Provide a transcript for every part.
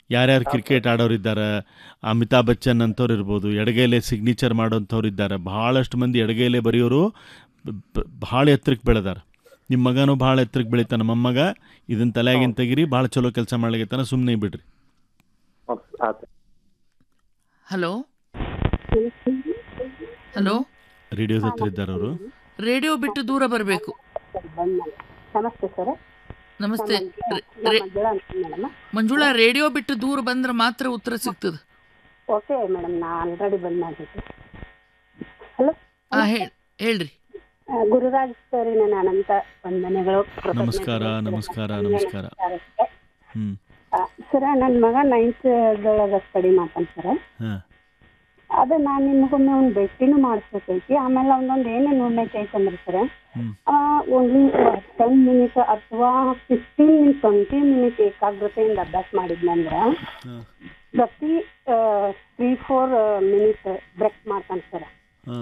ಯಾರ್ಯಾರು ಕ್ರಿಕೆಟ್ ಆಡೋರು ಇದ್ದಾರೆ ಅಮಿತಾಬ್ ಬಚ್ಚನ್ ಅಂಥವ್ರು ಇರ್ಬೋದು ಎಡಗೈಲೆ ಸಿಗ್ನೇಚರ್ ಮಾಡೋಂಥವ್ರು ಇದ್ದಾರೆ ಭಾಳಷ್ಟು ಮಂದಿ ಎಡಗೈಲೆ ಬರೆಯೋರು ಭಾಳ ಎತ್ತರಕ್ಕೆ ಬೆಳೆದಾರ ನಿಮ್ಮ ಮಗನೂ ಭಾಳ ಎತ್ತರಕ್ಕೆ ಬೆಳಿತಾನೆ ಮೊಮ್ಮಗ ಇದನ್ನ ತಲೆಯಾಗಿನ ತೆಗಿರಿ ಭಾಳ ಚಲೋ ಕೆಲಸ ಮಾಡ್ಲಿಕತ್ತಾನ ಸುಮ್ಮನೆ ಬಿಡ್ರಿ ಆತು ಹಲೋ ಹಲೋ ರೇಡಿಯೋದ ಹತ್ರ ಇದ್ದಾರೆ ಅವರು ರೇಡಿಯೋ ಬಿಟ್ಟು ದೂರ ಬರಬೇಕು ನಮಸ್ತೆ ಸರ್ ನಮಸ್ತೆ ರೇ- ರೇ- ಮಂಜುಳಾ ಅಂತ ಮೇಡಮ್ ಮಂಜುಳಾ ರೇಡಿಯೋ ಬಿಟ್ಟು ದೂರ ಬಂದ್ರೆ ಮಾತ್ರ ಉತ್ತರ ಸಿಗ್ತದೆ ಓಕೆ ಮೇಡಮ್ ನಾ ಆಲ್ರೆಡಿ ಬಂದ್ ಮಾಡಿದ್ದೆ ಹಲೋ ಆ ಹೇಳ್ ಹೇಳ್ರಿ ಗುರುರಾಜ್ ಸರ್ ನನ್ನ ಅನಂತ ವಂದನೆಗಳು ಕೃತಜ್ಞತೆಗಳು. ನಮಸ್ಕಾರ ನಮಸ್ಕಾರ ನಮಸ್ಕಾರ ಹ್ಞೂ ಸರ ನನ್ನ ಮಗ ನೈನ್ತ್ ಒಳಗೆ ಸ್ಟಡಿ ಮಾಡ್ತಾನೆ ಸರ್ ಹಾಂ ಅದು ನಾನು ನಿಮಗೊಮ್ಮೆ ಒಂದು ಭೇಟಿನೂ ಮಾಡಿಸ್ಬೇಕೈತಿ ಆಮೇಲೆ ಅವನೊಂದು ಏನೇನು ಉಳ್ಮೈತಿ ಐತಂದ್ರೆ ಸರ್ ಹ್ಮ್. ಓನ್ಲಿ ಟೆನ್ ಮಿನಿಟ್ ಅಥವಾ ಫಿಫ್ಟೀನ್ ಮಿನಿಟ್ ಟ್ವೆಂಟಿ ಮಿನಿಟ್ ಏಕಾಗ್ರತೆಯಿಂದ ಅಭ್ಯಾಸ ಮಾಡಿದ್ನಂದ್ರೆ ಹಾಂ ಪ್ರತಿ ತ್ರೀ ಫೋರ್ ಮಿನಿಟ್ ಬ್ರೇಕ್ ಮಾಡ್ತಾನೆ ಸರ್ ಹಾಂ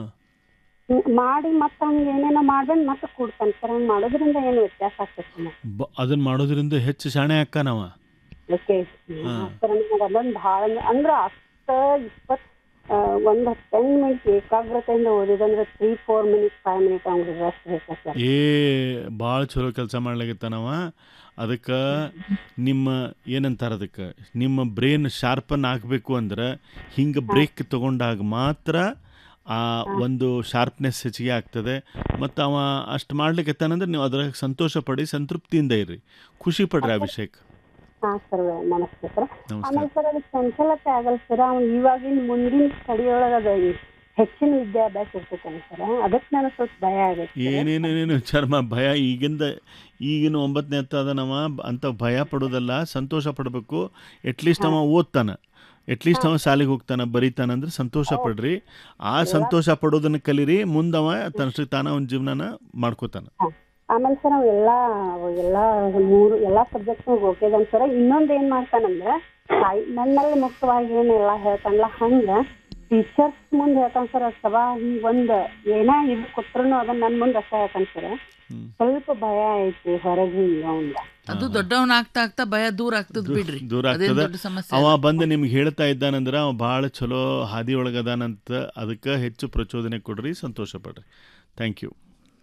ಮಾಡಿ ಮತ್ತೆ ಹಂಗೆ ಏನೇನೋ ಮಾಡ್ಬೇಕು ಮತ್ತೆ ಕೂಡ್ತಾನೆ ಸರ್ ಹಂಗೆ ಮಾಡೋದ್ರಿಂದ ಏನು ವ್ಯತ್ಯಾಸ ಆಗ್ತೈತೆ ಬ ಅದನ್ನು ಮಾಡೋದ್ರಿಂದ ಹೆಚ್ಚು ಶಾಣೆ ಅಕ್ಕ ನಾವ ಓಕೆ ಹಾ. ಸರ್ ನನಗೆ ಅದೊಂದು ಭಾಳ ಅಂದ್ರೆ ಅಷ್ಟ ಇಪ್ಪತ್ತು ಒಂದು ಟೆನ್ ಮಿನಿಟ್ ಏಕಾಗ್ರತೆಯಿಂದ ಓದಿದಂದ್ರೆ three four minute five minute ಅವ್ನಿಗೆ ರೆಸ್ಟ್ ಬೇಕು ಸರ್ ಏ ಭಾಳ ಚಲೋ ಕೆಲಸ ಮಾಡ್ಲಿಕತ್ತಾನವ ಅದಕ್ಕೆ ನಿಮ್ಮ ಏನಂತಾರೆ ಅದಕ್ಕೆ ನಿಮ್ಮ ಬ್ರೇನ್ ಶಾರ್ಪನ್ ಆಗಬೇಕು ಅಂದ್ರೆ ಹಿಂಗೆ ಬ್ರೇಕ್ ತಗೊಂಡಾಗ ಮಾತ್ರ ಆ ಒಂದು ಶಾರ್ಪ್ನೆಸ್ ಹೆಚ್ಚಿಗೆ ಆಗ್ತದೆ ಮತ್ತು ಅವ ಅಷ್ಟು ಮಾಡ್ಲಿಕತ್ತಾನಂದ್ರೆ ನೀವು ಅದ್ರಾಗ ಸಂತೋಷ ಪಡಿ ಸಂತೃಪ್ತಿಯಿಂದ ಇರ್ರಿ ಖುಷಿ ಪಡ್ರಿ ಅಭಿಷೇಕ್ ಹಾಂ ಸರ್ ನಮಸ್ತೆ ಸರ್ ನಮಸ್ಕಾರ ಆಮೇಲೆ ಸರ್ ಅದು ಚಂಚಲತೆ ಆಗಲ್ಲ ಸರ್ ಅವ್ನು ಇವಾಗಿನ ಮುಂದಿನ ಸ್ಟಡಿ ಒಳಗೆ ಅದು ಹೆಚ್ಚಿನ ವಿದ್ಯಾಭ್ಯಾಸ ಇರ್ತೈತೆ ಸರ್ ಅದಕ್ಕೆ ನನಗೆ ಸ್ವಲ್ಪ ಭಯ ಆಗೈತೆ ಸರ್. ಏನೇನೇನೇನು ಚರ್ಮ ಭಯ ಈಗಿಂದ ಈಗಿನ ಒಂಬತ್ತನೇ ಹತ್ತದನವ ಅಂತ ಭಯ ಪಡೋದಲ್ಲ ಸಂತೋಷ ಪಡಬೇಕು ಎಟ್ಲೀಸ್ಟ್ ಅವ ಓದ್ತಾನ ಎಟ್ಲೀಸ್ಟ್ ಅವ ಶಾಲೆಗೆ ಹೋಗ್ತಾನ ಬರೀತಾನ ಅಂದ್ರೆ ಸಂತೋಷ ಪಡ್ರಿ ಆ ಸಂತೋಷ ಪಡೋದನ್ನ ಕಲೀರಿ ಮುಂದವ ತನ್ನಷ್ಟಕ್ಕೆ ತಾನ ಅವನ ಜೀವನನ ಮಾಡ್ಕೋತಾನ ಆಮೇಲೆ ಸರ್ ಅವ ಎಲ್ಲ ಅವ ಎಲ್ಲ ಮೂರು ಎಲ್ಲ ಸಬ್ಜೆಕ್ಟ್ ಓಕೆದಾನ ಸರ್ ಇನ್ನೊಂದು ಏನ್ ಮಾಡ್ತಾನಂದ್ರೆ ತಾಯಿ ನನ್ನಲ್ಲಿ ಮುಖ್ಯವಾಗಿ ಏನ್ ಎಲ್ಲ ಹೇಳ್ತಾನಲ್ಲ ಹಂಗ ಟೀಚರ್ಸ್ ಮುಂದೆ ಹೇಳ್ತಾನ ಸರ್ ಸಭಾ ಹಿಂಗ್ ಒಂದ್ ಏನ ಇದು ಕೊಟ್ರು ಅದನ್ನ ನನ್ ಮುಂದೆ ಅಷ್ಟೇ ಹೇಳ್ತಾನ ಸರ್ ಹ್ಮ್. ಸ್ವಲ್ಪ ಭಯ ಐತಿ ಹೊರಗೆ ಅವಂದ ಅದು ದೊಡ್ಡವನ್ ಆಗ್ತಾ ಆಗ್ತಾ ಭಯ ದೂರ ಆಗ್ತದ ಬಿಡ್ರಿ ದೂರ ಅದೇನ್ ಆಗ್ತದ ದೊಡ್ಡ ಸಮಸ್ಯೆ ಅವ ಅಲ್ಲ. ಬಂದು ನಿಮ್ಗೆ ಹೇಳ್ತಾ ಇದ್ದಾನಂದ್ರೆ ಅವ ಭಾಳ ಚಲೋ ಹಾದಿ ಒಳಗದಾನಂತ ಅದಕ್ಕೆ ಹೆಚ್ಚು ಪ್ರಚೋದನೆ ಕೊಡ್ರಿ ಸಂತೋಷ ಪಡ್ರಿ ಥ್ಯಾಂಕ್ ಯು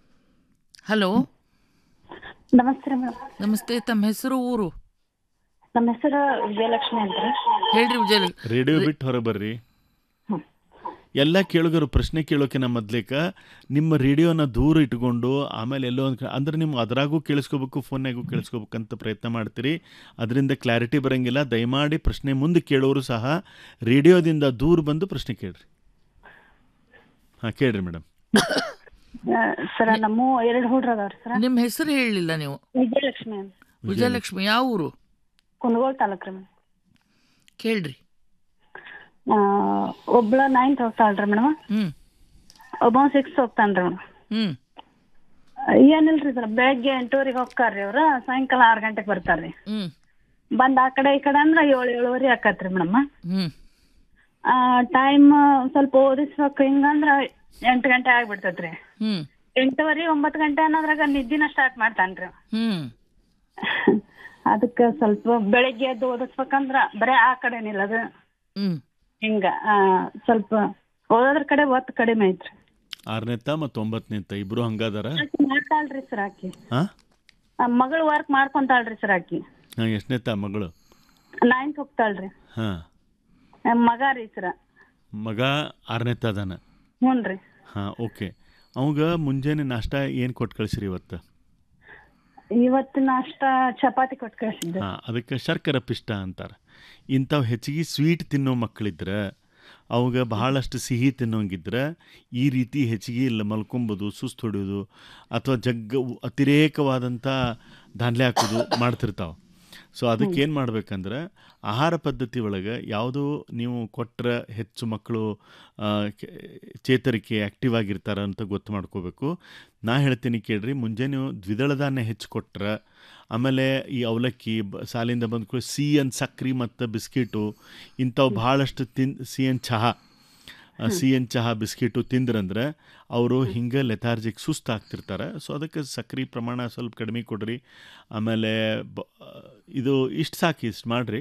ಹಲೋ ನಮಸ್ತೆ ಮೇಡಮ್ ನಮಸ್ತೆ ತಮ್ಮ ಹೆಸರು ಊರು ನಮ್ಮ ಹೆಸರು ವಿಜಯಲಕ್ಷ್ಮಿ ಅಂತ ಹೇಳ್ರಿ ವಿಜಯ ರೇಡಿಯೋ ಬಿಟ್ಟು ಹೊರಗೆ ಬರ್ರಿ ಎಲ್ಲ ಕೇಳುಗರು ಪ್ರಶ್ನೆ ಕೇಳೋಕಿನ ಮೊದ್ಲೇಕ ನಿಮ್ಮ ರೇಡಿಯೋನ ದೂರ ಇಟ್ಕೊಂಡು ಆಮೇಲೆ ಎಲ್ಲೋ ಒಂದು ಅಂದ್ರೆ ನಿಮ್ಮ ಅದರಾಗೂ ಕೇಳಿಸ್ಕೋಬೇಕು ಫೋನ್ಯಾಗೂ ಕೇಳಿಸ್ಕೋಬೇಕಂತ ಪ್ರಯತ್ನ ಮಾಡ್ತೀರಿ ಅದರಿಂದ ಕ್ಲಾರಿಟಿ ಬರಂಗಿಲ್ಲ ದಯಮಾಡಿ ಪ್ರಶ್ನೆ ಮುಂದೆ ಕೇಳೋರು ಸಹ ರೇಡಿಯೋದಿಂದ ದೂರ ಬಂದು ಪ್ರಶ್ನೆ ಕೇಳ್ರಿ ಹಾಂ ಕೇಳ್ರಿ ಮೇಡಮ್ ಸರ ನಮ್ಮ ಎರಡು ಹುಡ್ರ ಅದಾವ್ರಿ ಸರ್ ನಿಮ್ಮ ಹೆಸರು ಹೇಳಲಿಲ್ಲ ನೀವು ವಿಜಯಲಕ್ಷ್ಮಿ ಅಂತ ವಿಜಯಲಕ್ಷ್ಮಿ ಯಾವ ಊರು ಕುಂದಗೋಳ ತಾಲೂಕ್ರಿ ಮೇಡಮ್ ಕೇಳ್ರಿ ಒಬ್ಳ ನೈನ್ತ್ ಹೋಗ್ತಾಳ್ರಿ ಮೇಡಮ್ ಹ್ಮ್ ಒಬ್ಬ ಸಿಕ್ಸ್ ಹೋಗ್ತಾನ್ರಿ ಮೇಡಮ್ ಹ್ಮ್ ಏನಿಲ್ರಿ ಸರ್ ಬೆಳಗ್ಗೆ ಎಂಟೂವರೆಗೆ ಹೋಗ್ತಾರ್ರಿ ಅವ್ರ ಸಾಯಂಕಾಲ ಆರು ಗಂಟೆಗೆ ಬರ್ತಾರ್ರಿ ಹ್ಮ್ ಬಂದ್ ಆ ಕಡೆ ಈ ಕಡೆ ಅಂದ್ರೆ ಏಳು ಏಳುವರೆ ಆಕತ್ರಿ ಮೇಡಮ್ ಹ್ಮ್ ಟೈಮ್ ಸ್ವಲ್ಪ ಓದಿಸ್ಬೇಕು ಹಿಂಗಂದ್ರ ಎಂಟು ಗಂಟೆ ಆಗ್ಬಿಡ್ತೈತ್ರಿ ಹ್ಮ್ ಎಂಟುವರೆ ಒಂಬತ್ತು ಗಂಟೆ ಅನ್ನೋದ್ರಾಗ ನಿದ್ದಿನ ಸ್ಟಾರ್ಟ್ ಮಾಡ್ತಾನ್ರಿ ಹ್ಮ್ ಅದಕ್ಕೆ ಸ್ವಲ್ಪ ಬೆಳಗ್ಗೆ ಎದ್ದು ಓದಿಸ್ಬೇಕಂದ್ರ ಬರೇ ಆ ಕಡೆ ನಿಲ್ಲದು ಹ್ಮ್ ಹಿಂಗ ಆ, ಸ್ವಲ್ಪ ಓದೋದ್ರ ಕಡೆ ಒತ್ತು ಕಡಿಮೆ ಐತ್ರಿ ಆರನೇತ್ತ ಮತ್ತು ಒಂಬತ್ತನೇತ್ತ ಇಬ್ರು ಹಂಗಾದಾರ ಆಕಿ ಮಾಡ್ತಾಳ್ರಿ ಸರ್ ಆಕಿ ಹಾಂ ಆ, ಮಗಳು ವರ್ಕ್ ಮಾಡ್ಕೊಂತಾಳ್ರಿ ಸರ್ ಆಕಿ ಹಾಂ ಎಷ್ಟನೇತ್ತ ಮಗಳು ನೈನ್ತ್ ಹೋಗ್ತಾಳ್ರಿ ಹಾಂ ಆ, ಮಗ ರೀ ಸರ ಮಗ ಆರನೇತ್ತ ಅದಾನ ಹ್ಞೂ ರೀ ಹಾಂ ಓಕೆ ಅವಾಗ ಮುಂಜಾನೆ ನಾಷ್ಟ ಏನು ಕೊಟ್ಟು ಕಳಿಸ್ರಿ ಇವತ್ತು ಇವತ್ತಿನ ಅಷ್ಟ ಚಪಾತಿ ಕೊಟ್ಟು ಕಳ್ಸಿದ್ದೆ ಹಾಂ ಅದಕ್ಕೆ ಶರ್ಕರ ಪಿಷ್ಟ ಅಂತಾರೆ ಇಂಥವು ಹೆಚ್ಚಿಗೆ ಸ್ವೀಟ್ ತಿನ್ನೋ ಮಕ್ಕಳಿದ್ರೆ ಅವಾಗ ಬಹಳಷ್ಟು ಸಿಹಿ ತಿನ್ನೋಂಗಿದ್ರೆ ಈ ರೀತಿ ಹೆಚ್ಚಿಗೆ ಇಲ್ಲ ಮಲ್ಕೊಂಬೋದು ಸುಸ್ತು ಹೊಡೆಯೋದು ಅಥವಾ ಜಗ್ಗ ಅತಿರೇಕವಾದಂಥ ದಾನ್ಲೆ ಹಾಕೋದು ಮಾಡ್ತಿರ್ತಾವೆ ಸೊ ಅದಕ್ಕೆ ಏನು ಮಾಡ್ಬೇಕಂದ್ರೆ ಆಹಾರ ಪದ್ಧತಿ ಒಳಗೆ ಯಾವುದು ನೀವು ಕೊಟ್ಟರೆ ಹೆಚ್ಚು ಮಕ್ಕಳು ಆ, ಕೆ- ಚೇತರಿಕೆ ಆ್ಯಕ್ಟಿವ್ ಆಗಿರ್ತಾರೆ ಅಂತ ಗೊತ್ತು ಮಾಡ್ಕೋಬೇಕು ನಾ ಹೇಳ್ತೀನಿ ಕೇಳ್ರಿ ಮುಂಜಾನೆ ದ್ವಿದಳ ಧಾನ್ಯ ಹೆಚ್ಚು ಕೊಟ್ರೆ ಆಮೇಲೆ ಈ ಅವಲಕ್ಕಿ ಬ ಸಾಲಿಂದ ಬಂದ್ಕೊಳ್ಳಿ ಸಿಹಿಯನ್ ಸಕ್ರೆ ಮತ್ತು ಬಿಸ್ಕಿಟು ಇಂಥವು ಭಾಳಷ್ಟು ತಿನ್ ಸಿಹಿಯನ್ ಚಹಾ ಆ, ಸಿಹಿಯನ್ ಚಹಾ ಬಿಸ್ಕಿಟು ತಿಂದ್ರಂದ್ರೆ ಅವರು ಹಿಂಗೆ ಲೆಥಾರ್ಜಿಕ್ ಸುಸ್ತಾಗ್ತಿರ್ತಾರೆ ಸೊ ಅದಕ್ಕೆ ಸಕ್ರೆ ಪ್ರಮಾಣ ಸ್ವಲ್ಪ ಕಡಿಮೆ ಕೊಡ್ರಿ ಆಮೇಲೆ ಬ ಇದು ಇಷ್ಟು ಸಾಕು ಇಷ್ಟು ಮಾಡಿರಿ